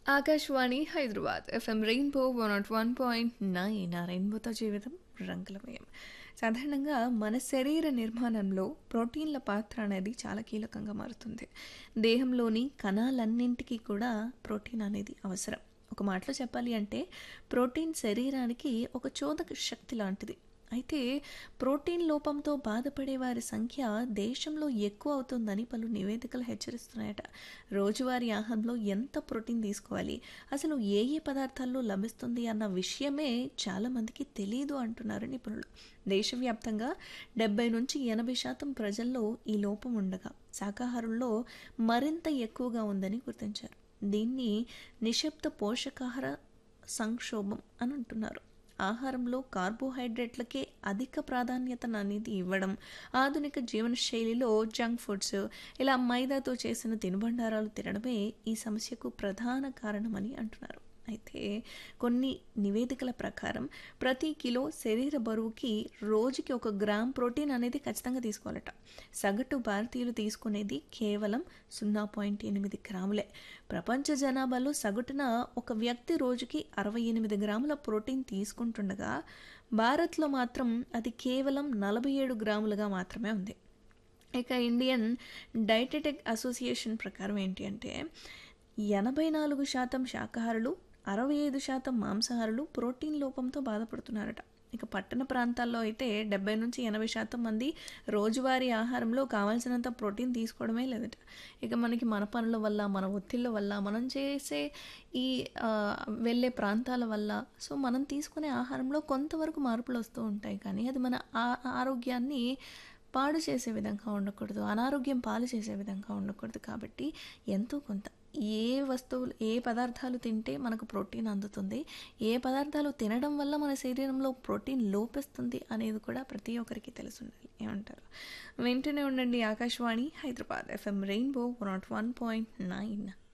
Akashvani Hyderabad FM rainbow one nought one point nine ఆ రెయిన్బోతో జీవితం రంగులమయం సాధారణంగా మన శరీర నిర్మాణంలో ప్రోటీన్ల పాత్ర అనేది చాలా కీలకంగా మారుతుంది దేహంలోని కణాలన్నింటికీ కూడా ప్రోటీన్ అనేది అవసరం ఒక మాటలో చెప్పాలి అంటే ప్రోటీన్ శరీరానికి ఒక చోదక శక్తి లాంటిది అయితే ప్రోటీన్ లోపంతో బాధపడే వారి సంఖ్య దేశంలో ఎక్కువ అవుతుందని పలు నివేదికలు హెచ్చరిస్తున్నాయట రోజువారీ ఆహారంలో ఎంత ప్రోటీన్ తీసుకోవాలి అసలు ఏ ఏ పదార్థాల్లో లభిస్తుంది అన్న విషయమే చాలామందికి తెలియదు అంటున్నారు నిపుణులు దేశవ్యాప్తంగా డెబ్బై నుంచి ఎనభై శాతం ప్రజల్లో ఈ లోపం ఉండగా శాకాహారంలో మరింత ఎక్కువగా ఉందని గుర్తించారు దీన్ని నిశ్శబ్ద పోషకాహార సంక్షోభం అని అంటున్నారు ఆహారంలో కార్బోహైడ్రేట్లకే అధిక ప్రాధాన్యతను అనేది ఇవ్వడం ఆధునిక జీవనశైలిలో జంక్ ఫుడ్స్ ఇలా మైదాతో చేసిన తినుబండారాలు తినడమే ఈ సమస్యకు ప్రధాన కారణమని అంటున్నారు అయితే కొన్ని నివేదికల ప్రకారం ప్రతి కిలో శరీర బరువుకి రోజుకి ఒక గ్రామ్ ప్రోటీన్ అనేది ఖచ్చితంగా తీసుకోవాలట సగటు భారతీయులు తీసుకునేది కేవలం సున్నా పాయింట్ ఎనిమిది గ్రాములే ప్రపంచ జనాభాలో సగటున ఒక వ్యక్తి రోజుకి అరవై ఎనిమిది గ్రాముల ప్రోటీన్ తీసుకుంటుండగా భారత్లో మాత్రం అది కేవలం నలభై ఏడు గ్రాములుగా మాత్రమే ఉంది ఇక ఇండియన్ డైటెటిక్ అసోసియేషన్ ప్రకారం ఏంటి అంటే ఎనభై నాలుగు శాతం శాకాహారులు అరవై ఐదు శాతం మాంసాహారులు ప్రోటీన్ లోపంతో బాధపడుతున్నారట ఇక పట్టణ ప్రాంతాల్లో అయితే డెబ్బై నుంచి ఎనభై శాతం మంది రోజువారీ ఆహారంలో కావాల్సినంత ప్రోటీన్ తీసుకోవడమే లేదట ఇక మనకి మన పనుల వల్ల మన ఒత్తిళ్ళ వల్ల మనం చేసే ఈ వెళ్ళే ప్రాంతాల వల్ల సో మనం తీసుకునే ఆహారంలో కొంతవరకు మార్పులు వస్తూ ఉంటాయి కానీ అది మన ఆరోగ్యాన్ని పాడు చేసే విధంగా ఉండకూడదు అనారోగ్యం పాలు చేసే విధంగా ఉండకూడదు కాబట్టి ఎంతో కొంత ఏ వస్తువులు ఏ పదార్థాలు తింటే మనకు ప్రోటీన్ అందుతుంది ఏ పదార్థాలు తినడం వల్ల మన శరీరంలో ప్రోటీన్ లోపిస్తుంది అనేది కూడా ప్రతి ఒక్కరికి తెలిసి ఉండాలి ఏమంటారు వెంటనే ఉండండి Akashvani Hyderabad FM rainbow one nought one point nine